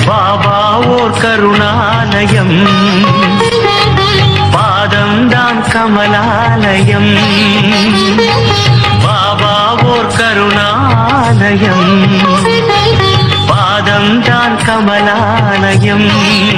பாபா ஓர் கருணாலயம் பாதம்தான் கமலாலயம் பாபா ஓர் கருணாலயம் பாதம்தான் கமலாலயம்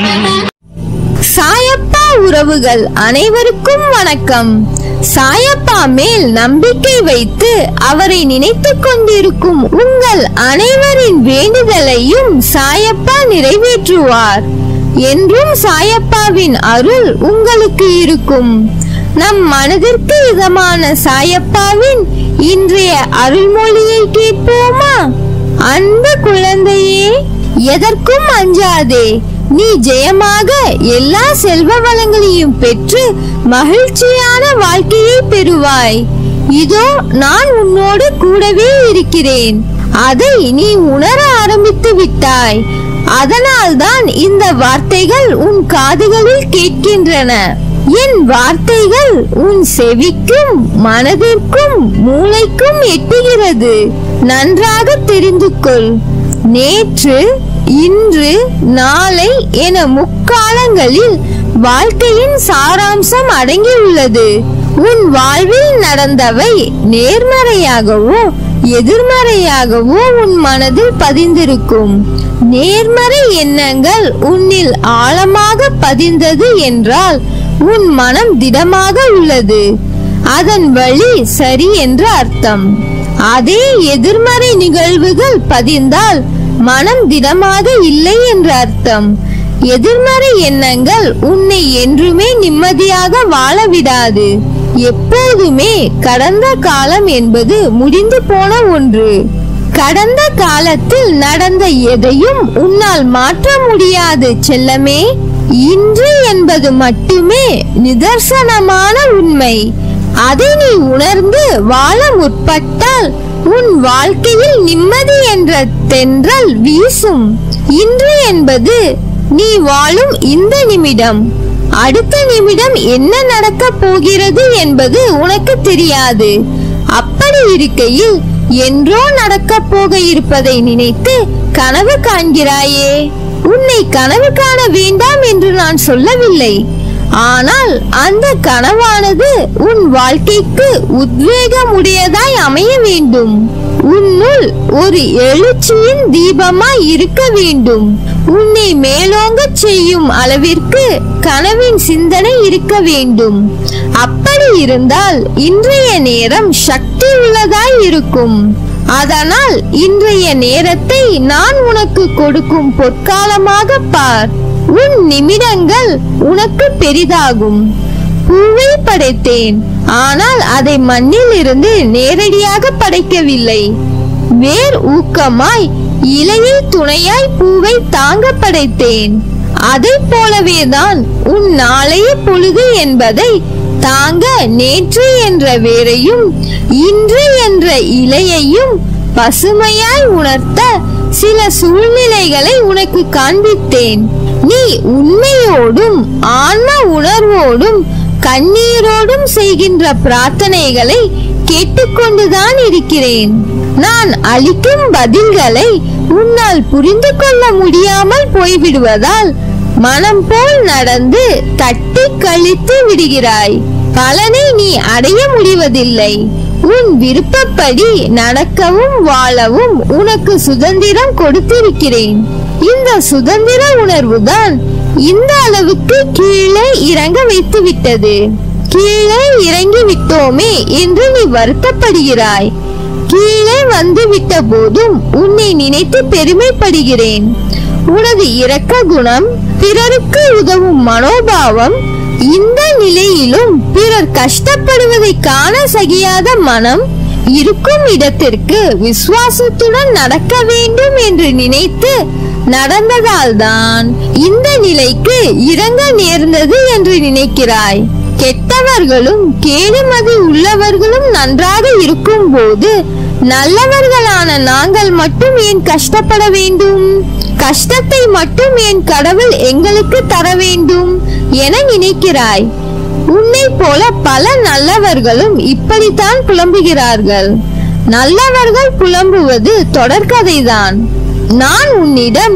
சாயப்பா உறவுகள் அனைவருக்கும் வணக்கம் சாயப்பா மேல் நம்பிக்கை வைத்து அவரை நினைத்துக் கொண்டிருக்கும் உங்கள் அனைவரின் வேண்டுதலையும் சாயப்பா நிறைவேற்றுவார் என்றும் சாயப்பாவின் அருள் உங்களுக்கு இருக்கும் நம் மனதிற்கு இதமான சாயப்பாவின் இன்றைய அருள்மொழியை கேட்போமா அன்பு குழந்தையே எதற்கும் அஞ்சாதே நீ ஜெயமாக எல்லா செல்வ வளங்களையும் பெற்று மகிழ்ச்சியான வாழ்க்கையை பெறுவாய் இதோ நான் உன்னோடு கூடவே இருக்கிறேன் அதை நீ உணர ஆரம்பித்து விட்டாய் அதனால்தான் இந்த வார்த்தைகள் உன் காதுகளில் கேட்கின்றன என் வார்த்தைகள் உன் செவிக்கும் மனதிற்கும் மூளைக்கும் எட்டுகிறது நன்றாக தெரிந்து கொள் நேற்று இன்று நாளை என முக்காலங்களில் வாழ்க்கையின் சாராம்சம் அடங்கியுள்ளது உன் வாழ்வில் நடந்தவை நேர்மறையாகவோ எதிர்மறையாகவோ உன் மனதில் பதிந்திருக்கும் நேர்மறை எண்ணங்கள் உன்னில் ஆழமாக பதிந்தது என்றால் உன் மனம் திடமாக உள்ளது அதன் வழி சரி என்று அர்த்தம் அதே எதிர்மறை நிகழ்வுகள் பதிந்தால் மனம் திடமாக இல்லை என்று அர்த்தம் எதிர்மறை எண்ணங்கள் உன்னை என்றுமே நிம்மதியாக வாழ விடாது எப்போதுமே கடந்த காலம் என்பது முடிந்து போன ஒன்று கடந்த காலத்தில் நடந்த எதையும் உன்னால் மாற்ற முடியாது செல்லமே இன்று என்பது மட்டுமே நிதர்சனமான உண்மை அதை நீ உணர்ந்து வாழ முற்பட்டால் உன் வாழ்க்கையில் நிம்மதி என்ற தென்றல் வீசும் இன்று என்பது நீ வாழும் இந்த நிமிடம் அடுத்த நிமிடம் என்ன நடக்கப் போகிறது என்பது உனக்கு தெரியாது அப்படி இருக்கையில் என்றோ நடக்கப் போக இருப்பதை நினைத்து கனவு காண்கிறாயே உன்னை கனவு காண வேண்டாம் என்று நான் சொல்லவில்லை ஆனால் அந்த கனவானது உன் வாழ்க்கைக்கு உத்வேகமுடையதாய் அமைய வேண்டும் உன்னுள் ஒரு எழுச்சியின் தீபமாய் இருக்க வேண்டும் உன்னை மேலோங்கச் செய்யும் அளவிற்கு கனவின் சிந்தனை இருக்க வேண்டும் அப்படி இருந்தால் இன்றைய நேரம் சக்தி உள்ளதாய் இருக்கும் அதனால் இன்றைய நேரத்தை நான் உனக்கு கொடுக்கும் பொற்காலமாக பார் உன் நிமிடங்கள் உனக்கு பெரிதாகும் பூவை படைத்தேன் ஆனால் அதை மண்ணில் இருந்து நேரடியாக படைக்கவில்லை வேர் ஊக்கமாய் இலையை துணையாய் பூவை தாங்க படைத்தேன் அதை போலவேதான் உன் நாளைய பொழுது என்பதை தாங்க நேற்று என்ற வேரையும் இன்று என்ற இலையையும் பசுமையாய் உணர்த்த சில சூழ்நிலைகளை உனக்கு காண்பித்தேன் நீ உண்மையோடும் ஆன்ம உணர்வோடும் கண்ணீரோடும் செய்கின்ற பிரார்த்தனைகளை கேட்டுக்கொண்டுதான் இருக்கிறேன் நான் அளிக்கும் பதில்களை உன்னால் புரிந்து கொள்ள முடியாமல் போய்விடுவதால் மனம் போல் நடந்து தட்டி கழித்து விடுகிறாய் பலனை நீ அடைய முடிவதில்லை உன் விருப்பப்படி நடக்கவும் வாழவும் உனக்கு சுதந்திரம் கொடுத்திருக்கிறேன் இந்த சுதந்திர உணர்வுதான் இந்த அளவுக்கு கீழே இறங்க வைத்து விட்டது கீழே இறங்கி விட்டோமே என்று நீ வருத்தப்படுகிறாய் கீழே வந்து விட்ட போதும் உன்னை நினைத்து பெருமைப்படுகிறேன் உனது இரக்க குணம் பிறருக்கு உதவும் மனோபாவம் இந்த நிலையிலும் பிறர் கஷ்டப்படுவதை காண சகியாத மனம் இருக்கும் இடத்திற்கு விசுவாசத்துடன் நடக்க வேண்டும் என்று நினைத்து நடந்ததால்தான் இந்த நிலைக்கு இறங்க நேர்ந்தது என்று நினைக்கிறாய் கெட்டவர்களும் கேடுமதி உள்ளவர்களும் நன்றாக இருக்கும் போது நல்லவர்களான நாங்கள் மட்டும் ஏன் கஷ்டப்பட வேண்டும் கஷ்டத்தை மட்டும் ஏன் கடவுள் எங்களுக்கு தர வேண்டும் என நினைக்கிறாய் உன்னை போல பல நல்லவர்களும் இப்படித்தான் புலம்புகிறார்கள் நல்லவர்கள் புலம்புவது தொடர்கதைதான் நான் உன்னிடம்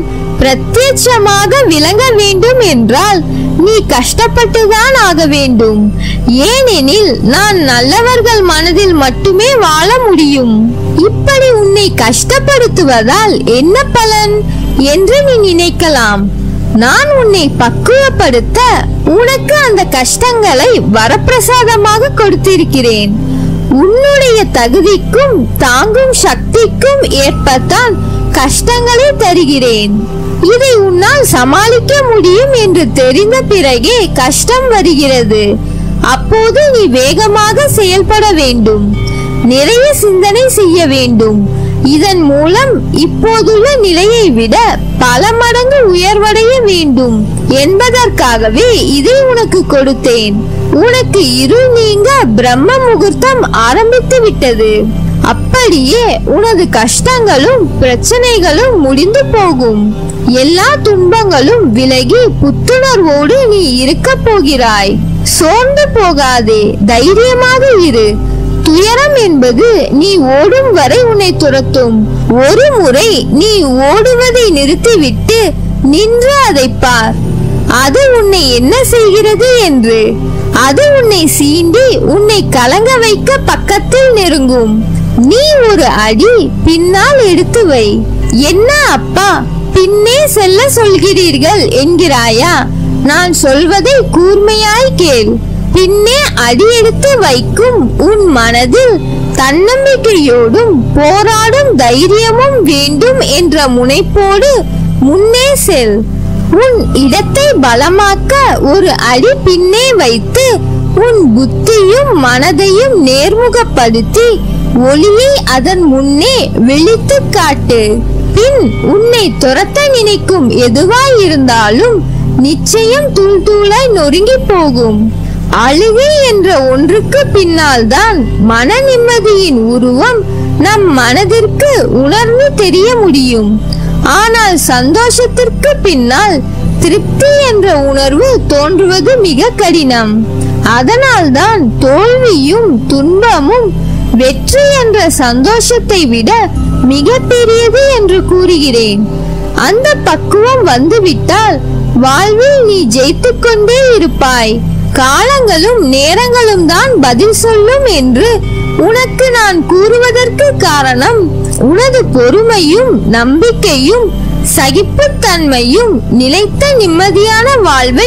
பிரத்யட்சமாக விளங்க வேண்டும் என்றால் நீ கஷ்டப்பட்டுதான் ஆக வேண்டும் ஏனெனில் நான் நல்லவர்கள் மனதில் மட்டுமே வாழ முடியும் இப்படி உன்னை கஷ்டப்படுத்துவதால் என்ன பலன் என்று நீ நினைக்கலாம் நான் உன்னை பக்குவப்படுத்த உனக்கு அந்த கஷ்டங்களை வரப்பிரசாதமாக கொடுத்திருக்கிறேன் உன்னுடைய தகுதிக்கும் தாங்கும் சக்திக்கும் ஏற்பத்தான் கஷ்டங்களை தருகிறேன் இதை உன்னால் சமாளிக்க முடியும் என்று தெரிந்த பிறகே கஷ்டம் வருகிறது அப்போது நீ வேகமாக செயல்பட வேண்டும் நிறைய சிந்தனை செய்ய வேண்டும் இதன் மூலம் இப்போதுள்ள நிலையை விட பல மடங்கு உயர்வடைய வேண்டும் என்பதற்காகவே இதை உனக்கு கொடுத்தேன் உனக்கு இருள் நீங்க பிரம்ம முகூர்த்தம் ஆரம்பித்து விட்டது அப்படியே உனது கஷ்டங்களும் பிரச்சனைகளும் முடிந்து போகும் எல்லா துன்பங்களும் விலகி புத்துணர்வோடு நீ இருக்க போகிறாய் சோர்ந்து போகாதே தைரியமாக இரு துயரம் என்பது நீ ஓடும் வரை உன்னை துரத்தும் ஒரு முறை நீ ஓடுவதை நிறுத்திவிட்டு நின்று அதை பார் அது உன்னை என்ன செய்கிறது என்று அது உன்னை சீண்டி உன்னை கலங்க வைக்க பக்கத்தில் நெருங்கும் நீ ஒரு அடி பின்னால் எடுத்து வை என்ன அப்பா பின்னே செல்ல சொல்கிறீர்கள் என்கிறாயா நான் சொல்வதை கூர்மையாய் கேள் பின்னே அடியெடுத்து வைக்கும் உன் மனதில் தன்னம்பிக்கையோடும் போராடும் தைரியமும் வேண்டும் என்ற முனைப்போடு முன்னே செல் உன் இடத்தை பலமாக்க ஒரு அடி பின்னே வைத்து உன் புத்தியும் மனதையும் நேர்முகப்படுத்தி ஒளியை அதன் முன்னே விழித்து காட்டு பின் உன்னை துரத்த நினைக்கும் எதுவாய் இருந்தாலும் நிச்சயம் தூள் தூளாய் நொறுங்கி போகும் அழுகை என்ற ஒன்றுக்கு பின்னால் தான் மன நிம்மதியின் உருவம் நம் மனதிற்கு உணர்ந்து தெரிய முடியும் ஆனால் சந்தோஷத்திற்கு பின்னால் திருப்தி என்ற உணர்வு தோன்றுவது மிக கடினம் அதனால்தான் தோல்வியும் துன்பமும் வெற்றி என்ற சந்தோஷத்தை விட மிக பெரியது என்று கூறுகிறேன் அந்த பக்குவம் வந்துவிட்டால் வாழ்வில் நீ ஜெயித்துக் கொண்டே இருப்பாய் காலங்களும் நேரங்களும் தான் பதில் சொல்லும் என்று உனக்கு நான் கூறுவதற்கு காரணம் உனது பொறுமையும் நம்பிக்கையும் சகிப்புத்தன்மையும் நிலைத்த நிம்மதியான வாழ்வை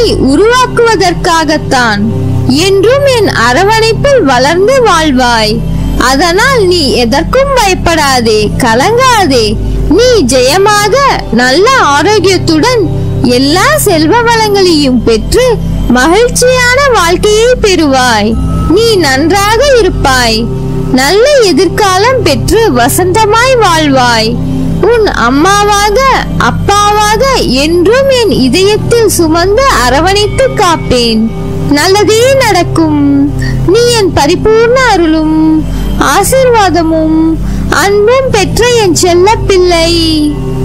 உருவாக்குவதற்காகத்தான் என்றும் என் அரவணைப்பில் வளர்ந்து வாழ்வாய் அதனால் நீ எதற்கும் பயப்படாதே கலங்காதே நீ ஜெயமாக நல்ல ஆரோக்கியத்துடன் எல்லா செல்வ வளங்களையும் பெற்று மகிழ்ச்சியான வாழ்க்கையை பெறுவாய் நீ நன்றாக இருப்பாய் நல்ல எதிர்காலம் பெற்று வசந்தமாய் வாழ்வாய் உன் அம்மாவாக அப்பாவாக என்றும் என் இதயத்தில் சுமந்து அரவணைத்து காப்பேன் நல்லதே நடக்கும் நீ என் பரிபூர்ண அருளும் ஆசீர்வாதமும் அன்பும் பெற்ற என் செல்ல பிள்ளை